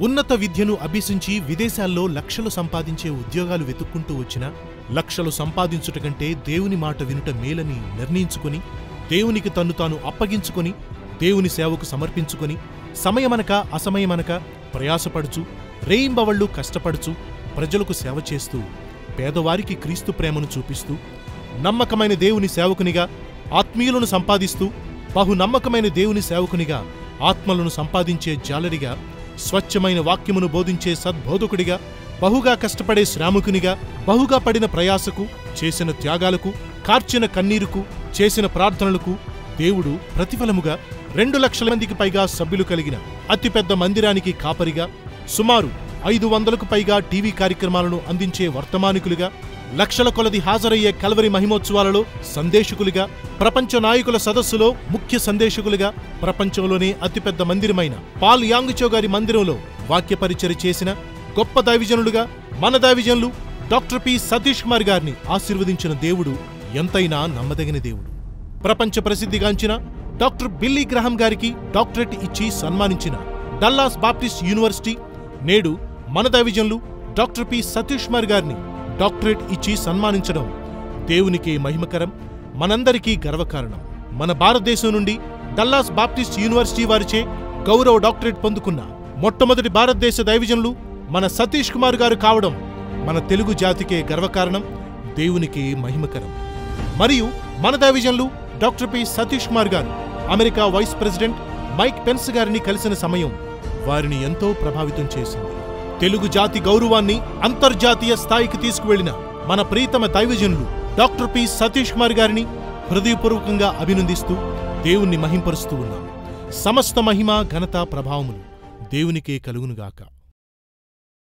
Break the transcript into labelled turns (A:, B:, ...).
A: ఉన్నత విద్యను అభ్యసించి విదేశాల్లో లక్షలు సంపాదించే ఉద్యోగాలు వెతుక్కుంటూ వచ్చినా లక్షలు సంపాదించుట కంటే దేవుని మాట వినుట మేలని నిర్ణయించుకొని దేవునికి తన్ను తాను అప్పగించుకొని దేవుని సేవకు సమర్పించుకొని సమయమనక అసమయమనక ప్రయాసపడుచు రేయింబవళ్ళు కష్టపడుచు ప్రజలకు సేవ చేస్తూ పేదవారికి క్రీస్తు ప్రేమను చూపిస్తూ నమ్మకమైన దేవుని సేవకునిగా ఆత్మీయులను సంపాదిస్తూ బహు నమ్మకమైన దేవుని సేవకునిగా ఆత్మలను సంపాదించే జాలరిగా స్వచ్ఛమైన వాక్యమును బోధించే సద్బోధకుడిగా బహుగా కష్టపడే శ్రామికునిగా బహుగా పడిన ప్రయాసకు చేసిన త్యాగాలకు కార్చిన కన్నీరుకు చేసిన ప్రార్థనలకు దేవుడు ప్రతిఫలముగా రెండు లక్షల మందికి పైగా సభ్యులు కలిగిన అతిపెద్ద మందిరానికి కాపరిగా సుమారు ఐదు వందలకు పైగా టీవీ కార్యక్రమాలను అందించే వర్తమానికులుగా లక్షల కొలది హాజరయ్యే కల్వరి మహిమోత్సవాలలో సందేశకులుగా ప్రపంచ నాయకుల సదస్సులో ముఖ్య సందేశకులుగా ప్రపంచంలోనే అతిపెద్ద మందిరమైన పాల్ యాంగుచో గారి మందిరంలో వాక్య పరిచయ చేసిన గొప్ప దైవజనులుగా మన దైవజనులు డాక్టర్ పి సతీష్ కుమార్ గారిని ఆశీర్వదించిన దేవుడు ఎంతైనా నమ్మదగిన దేవుడు ప్రపంచ ప్రసిద్ధిగాంచిన డాక్టర్ బిల్లీ గ్రహం గారికి డాక్టరేట్ ఇచ్చి సన్మానించిన డల్లాస్ బాప్టిస్ట్ యూనివర్సిటీ నేడు మన దైవజనులు డాక్టర్ పి సతీష్ కుమార్ గారిని డాక్టరేట్ ఇచ్చి సన్మానించడం దేవునికి మహిమకరం మనందరికీ గర్వకారణం మన భారతదేశం నుండి డల్లాస్ బాప్టిస్ట్ యూనివర్సిటీ వారిచే గౌరవ డాక్టరేట్ పొందుకున్న మొట్టమొదటి భారతదేశ దైవజనులు మన సతీష్ కుమార్ గారు కావడం మన తెలుగు జాతికే గర్వకారణం దేవునికి మహిమకరం మరియు మన దైవజనులు డాక్టర్ పి సతీష్ కుమార్ గారు America vice president Mike Pence గారిని కలిసిన సమయం వారిని ఎంతో ప్రభావితం చేసింది తెలుగు జాతి గౌరవాన్ని అంతర్జాతీయ స్థాయికి తీసుకువెళ్లిన మన ప్రీతమ దైవజనులు డాక్టర్ పి సతీష్ కుమార్ గారిని హృదయపూర్వకంగా అభినందిస్తూ దేవుణ్ణి మహింపరుస్తూ ఉన్నాం సమస్త మహిమ ఘనత ప్రభావములు దేవునికే కలుగునుగాక